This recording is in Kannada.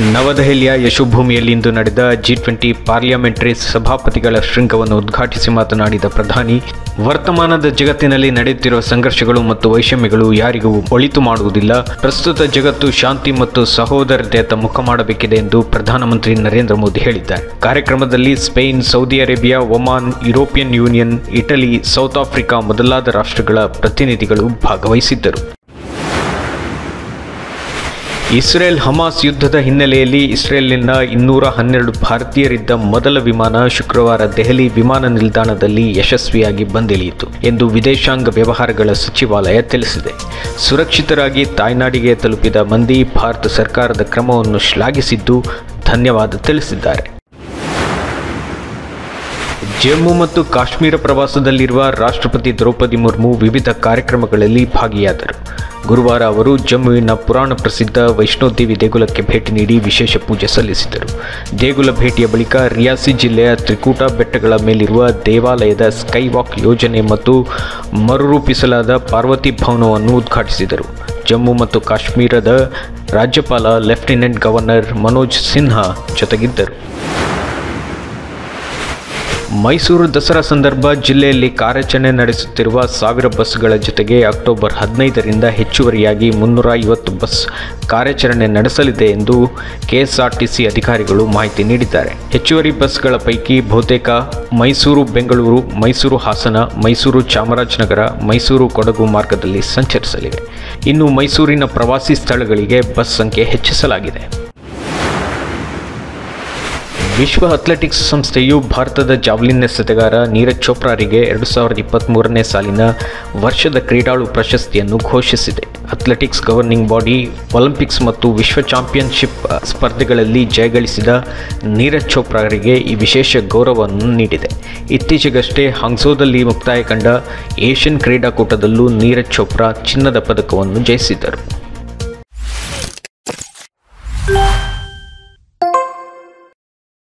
ನವದೆಹಲಿಯ ಯಶೋಭೂಮಿಯಲ್ಲಿಂದು ನಡೆದ ಜಿ ಟ್ವೆಂಟಿ ಪಾರ್ಲಿಯಾಮೆಂಟರಿ ಸಭಾಪತಿಗಳ ಶೃಂಗವನ್ನು ಉದ್ಘಾಟಿಸಿ ಮಾತನಾಡಿದ ಪ್ರಧಾನಿ ವರ್ತಮಾನದ ಜಗತ್ತಿನಲ್ಲಿ ನಡೆಯುತ್ತಿರುವ ಸಂಘರ್ಷಗಳು ಮತ್ತು ವೈಷಮ್ಯಗಳು ಯಾರಿಗೂ ಒಳಿತು ಮಾಡುವುದಿಲ್ಲ ಪ್ರಸ್ತುತ ಜಗತ್ತು ಶಾಂತಿ ಮತ್ತು ಸಹೋದರತೆಯತ್ತ ಮುಖ ಮಾಡಬೇಕಿದೆ ಎಂದು ಪ್ರಧಾನಮಂತ್ರಿ ನರೇಂದ್ರ ಮೋದಿ ಹೇಳಿದ್ದಾರೆ ಕಾರ್ಯಕ್ರಮದಲ್ಲಿ Spain Saudi Arabia Oman European Union Italy South Africa ಮೊದಲಾದ ರಾಷ್ಟ್ರಗಳ ಪ್ರತಿನಿಧಿಗಳು ಭಾಗವಹಿಸಿದ್ದರು ಇಸ್ರೇಲ್ ಹಮಾಸ್ ಯುದ್ಧದ ಹಿನ್ನೆಲೆಯಲ್ಲಿ ಇಸ್ರೇಲ್ನಿಂದ ಇನ್ನೂರ ಹನ್ನೆರಡು ಭಾರತೀಯರಿದ್ದ ಮೊದಲ ವಿಮಾನ ಶುಕ್ರವಾರ ದೆಹಲಿ ವಿಮಾನ ನಿಲ್ದಾಣದಲ್ಲಿ ಯಶಸ್ವಿಯಾಗಿ ಬಂದಿಳಿಯಿತು ಎಂದು ವಿದೇಶಾಂಗ ವ್ಯವಹಾರಗಳ ಸಚಿವಾಲಯ ತಿಳಿಸಿದೆ ಸುರಕ್ಷಿತರಾಗಿ ತಾಯ್ನಾಡಿಗೆ ತಲುಪಿದ ಮಂದಿ ಭಾರತ ಸರ್ಕಾರದ ಕ್ರಮವನ್ನು ಶ್ಲಾಘಿಸಿದ್ದು ಧನ್ಯವಾದ ತಿಳಿಸಿದ್ದಾರೆ ಜಮ್ಮು ಮತ್ತು ಕಾಶ್ಮೀರ ಪ್ರವಾಸದಲ್ಲಿರುವ ರಾಷ್ಟ್ರಪತಿ ದ್ರೌಪದಿ ಮುರ್ಮು ವಿವಿಧ ಕಾರ್ಯಕ್ರಮಗಳಲ್ಲಿ ಭಾಗಿಯಾದರು ಗುರುವಾರ ಅವರು ಜಮ್ಮುವಿನ ಪುರಾಣ ಪ್ರಸಿದ್ಧ ವೈಷ್ಣೋದೇವಿ ದೇಗುಲಕ್ಕೆ ಭೇಟಿ ನೀಡಿ ವಿಶೇಷ ಪೂಜೆ ಸಲ್ಲಿಸಿದರು ದೇಗುಲ ಭೇಟಿಯ ಬಳಿಕ ರಿಯಾಸಿ ಜಿಲ್ಲೆಯ ತ್ರಿಕೂಟ ಬೆಟ್ಟಗಳ ಮೇಲಿರುವ ದೇವಾಲಯದ ಸ್ಕೈ ವಾಕ್ ಯೋಜನೆ ಮತ್ತು ಮರುರೂಪಿಸಲಾದ ಪಾರ್ವತಿ ಭವನವನ್ನು ಉದ್ಘಾಟಿಸಿದರು ಜಮ್ಮು ಮತ್ತು ಕಾಶ್ಮೀರದ ರಾಜ್ಯಪಾಲ ಲೆಫ್ಟಿನೆಂಟ್ ಗವರ್ನರ್ ಮನೋಜ್ ಸಿನ್ಹಾ ಜೊತೆಗಿದ್ದರು ಮೈಸೂರು ದಸರಾ ಸಂದರ್ಭ ಜಿಲ್ಲೆಯಲ್ಲಿ ಕಾರ್ಯಾಚರಣೆ ನಡೆಸುತ್ತಿರುವ ಸಾವಿರ ಬಸ್ಗಳ ಜೊತೆಗೆ ಅಕ್ಟೋಬರ್ ಹದಿನೈದರಿಂದ ಹೆಚ್ಚುವರಿಯಾಗಿ ಮುನ್ನೂರ ಐವತ್ತು ಬಸ್ ಕಾರ್ಯಾಚರಣೆ ನಡೆಸಲಿದೆ ಎಂದು ಕೆಎಸ್ಆರ್ಟಿಸಿ ಅಧಿಕಾರಿಗಳು ಮಾಹಿತಿ ನೀಡಿದ್ದಾರೆ ಹೆಚ್ಚುವರಿ ಬಸ್ಗಳ ಪೈಕಿ ಬಹುತೇಕ ಮೈಸೂರು ಬೆಂಗಳೂರು ಮೈಸೂರು ಹಾಸನ ಮೈಸೂರು ಚಾಮರಾಜನಗರ ಮೈಸೂರು ಕೊಡಗು ಮಾರ್ಗದಲ್ಲಿ ಸಂಚರಿಸಲಿವೆ ಇನ್ನು ಮೈಸೂರಿನ ಪ್ರವಾಸಿ ಸ್ಥಳಗಳಿಗೆ ಬಸ್ ಸಂಖ್ಯೆ ಹೆಚ್ಚಿಸಲಾಗಿದೆ ವಿಶ್ವ ಅಥ್ಲೆಟಿಕ್ಸ್ ಸಂಸ್ಥೆಯು ಭಾರತದ ಜಾವ್ಲಿನ್ ಎಸೆತಗಾರ ನೀರಜ್ ಚೋಪ್ರಾರಿಗೆ ಎರಡು ಸಾವಿರದ ಇಪ್ಪತ್ತ್ಮೂರನೇ ಸಾಲಿನ ವರ್ಷದ ಕ್ರೀಡಾಳು ಪ್ರಶಸ್ತಿಯನ್ನು ಘೋಷಿಸಿದೆ ಅಥ್ಲೆಟಿಕ್ಸ್ ಗವರ್ನಿಂಗ್ ಬಾಡಿ ಒಲಿಂಪಿಕ್ಸ್ ಮತ್ತು ವಿಶ್ವ ಚಾಂಪಿಯನ್ಶಿಪ್ ಸ್ಪರ್ಧೆಗಳಲ್ಲಿ ಜಯಗಳಿಸಿದ ನೀರಜ್ ಚೋಪ್ರಾರಿಗೆ ಈ ವಿಶೇಷ ಗೌರವವನ್ನು ನೀಡಿದೆ ಇತ್ತೀಚೆಗಷ್ಟೇ ಹಾಂಗ್ಸೋದಲ್ಲಿ ಮುಕ್ತಾಯ ಕಂಡ ಏಷ್ಯನ್ ಕ್ರೀಡಾಕೂಟದಲ್ಲೂ ನೀರಜ್ ಚೋಪ್ರಾ ಚಿನ್ನದ ಪದಕವನ್ನು ಜಯಿಸಿದ್ದರು